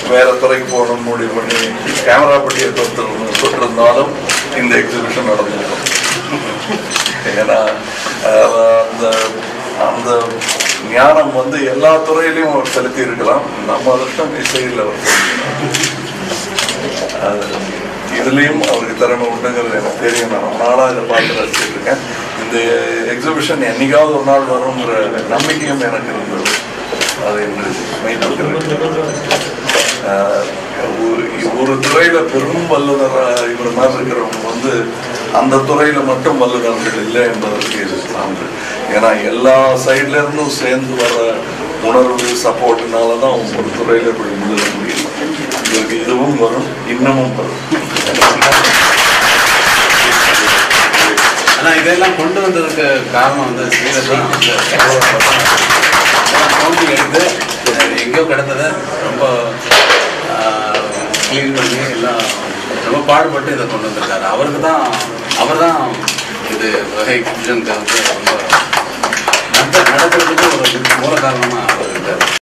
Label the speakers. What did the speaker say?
Speaker 1: வேற துறைக்கு போகணும்னு முடிவு பண்ணி கேமரா பட்டியை தொட்டு தொட்டிருந்தாலும் இந்த எக்ஸிபிஷன் நடந்திருக்கும் ஏன்னா அஹ், அந்த அந்த ஞானம் வந்து எல்லா துறையிலையும் அவர் செலுத்தி இருக்கலாம் நம்ம அதிர்ஷ்டம் இசையில் அவர் அது இதுலேயும் அவருக்கு திறமை உண்டுங்கிறது எனக்கு தெரியும் நான் ரொம்ப நாளாக இதை பார்த்து ரசிச்சுட்டு இருக்கேன் இந்த எக்ஸிபிஷன் என்னைக்காவது ஒரு நாள் வருங்கிற நம்பிக்கையும் எனக்கு இருந்தது அது என்று மெய்ப்பிருக்கிறது ஆஹ் ஒரு- ஒரு துறையில பெரும் வல்லுநர் இவர் மாதிரி இருக்கிறவங்க வந்து அந்த துறையில மட்டும் வல்லுநர்கள் இல்லை என்பதற்கு இது சான்று ஏன்னா எல்லா சைட்ல இருந்தும் சேர்ந்து வர உணர்வு சப்போர்ட்னால தான் ஒரு துறையில இப்படி முழுக முடியும் இவருக்கு இதுவும் வரும் இன்னமும் வரும்
Speaker 2: ஆனா இதெல்லாம் கொண்டு வந்ததுக்கு காரணம் வந்து ஸ்ரீரத்னம் வந்து கவுண்டிங் எடுத்து அது எங்கேயோ கிடந்ததை ரொம்ப க்ளீன் பண்ணி எல்லாம் ரொம்ப பாடுபட்டு இதை கொண்டு வந்திருக்காரு அவருக்கு தான் அவர் தான் இது வகை எக்ஸிபிஷனுக்கு வந்து ரொம்ப நடத்த நடக்கிறதுக்கு ஒரு மூல காரணமாக அவர் இருக்கார்